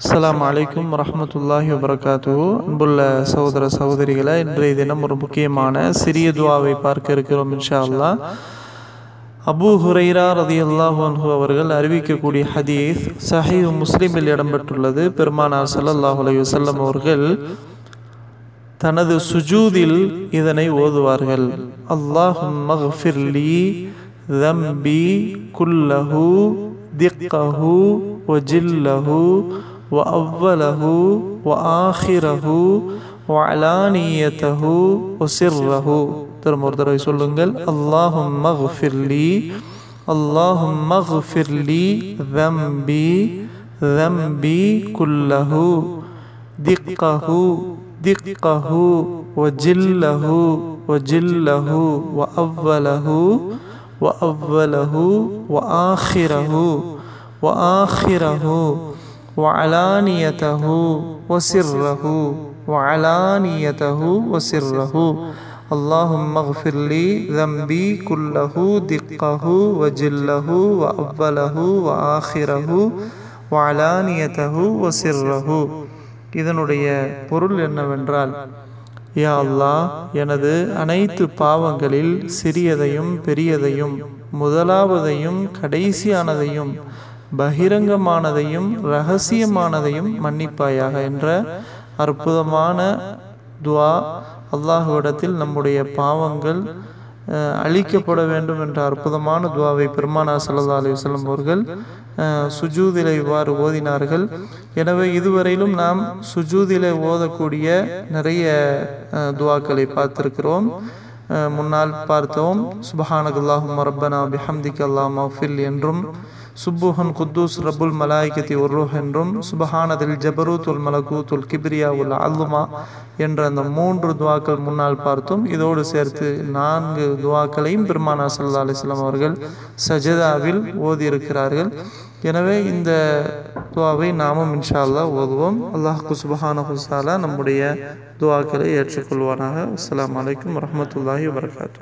அஸ்ஸலாமு அலைக்கும் வரஹ்மத்துல்லாஹி வபரகாத்துஹு அன்புள்ள சகோதர சகோதரிகளை இன்றைய தினம் ஒரு முக்கியமான சிறிய துவாவை பார்க்க இருக்கிறோம் இன்ஷா அல்லாஹ் அபூ ஹுரைரா ரதியல்லாஹு அன்ஹு அவர்கள் அறிவிக்கக்கூடிய ஹதீஸ் சஹீஹ் முஸ்லிமில் இடம்பெற்றுள்ளது பெருமானார் ஸல்லல்லாஹு அலைஹி வஸல்லம் அவர்கள் தனது சுஜூதில் இதனை ஓதுவார்கள் அல்லாஹும் மஃபிர்லி ذنبي كله دقه وجله وأوله وآخره وعلانيته وسره திரும்ப ஒரு தடவை சொல்லுங்கள் அல்லாஹும் மஃபிர்லி அல்லாஹும் மஃபிர்லி ذنبي ذنبي كله دقه دقه وجله وجله وأوله وأوله وآخره وآخره وعلانيته وسره وعلانيته وسره اللهم اغفر لي ذنبي كله دقه وجله وأوله وآخره وعلانيته وسره இதனுடைய பொருள் என்னவென்றால் யா அல்லாஹ் எனது அனைத்து பாவங்களில் சிறியதையும் பெரியதையும் முதலாவதையும் கடைசியானதையும் பகிரங்கமானதையும் ரகசியமானதையும் மன்னிப்பாயாக என்ற அற்புதமான துவா அல்லாஹுவிடத்தில் நம்முடைய பாவங்கள் அழிக்கப்பட வேண்டும் என்ற அற்புதமான துவாவை பெருமானா சல்லா அலி வல்லம் அவர்கள் சுஜூதிலை இவ்வாறு ஓதினார்கள் எனவே இதுவரையிலும் நாம் சுஜூதிலை ஓதக்கூடிய நிறைய துவாக்களை பார்த்திருக்கிறோம் முன்னால் பார்த்தோம் சுபஹானகுல்லாஹும் ரப்பனா பிஹம்திக் அல்லாஹ் மஃபில் என்றும் சுப்புஹன் குத்தூஸ் ரபுல் மலாய்கத்தி உர்ரூஹ் என்றும் சுபஹானதில் ஜபரூத் உல் மலகூத் உல் கிப்ரியா உல் அல்லுமா என்ற அந்த மூன்று துவாக்கள் முன்னால் பார்த்தோம் இதோடு சேர்த்து நான்கு துவாக்களையும் பெருமானா சல்லா அலிஸ்லாம் அவர்கள் சஜதாவில் ஓதியிருக்கிறார்கள் எனவே இந்த துவாவை நாமும் இன்ஷா அல்லா ஓதுவோம் அல்லாஹு சுபஹான ஹுசாலா நம்முடைய துவாக்களை ஏற்றுக்கொள்வானாக அஸ்லாம் வலைக்கம் வரமத்துல்லாஹி வரகாத்து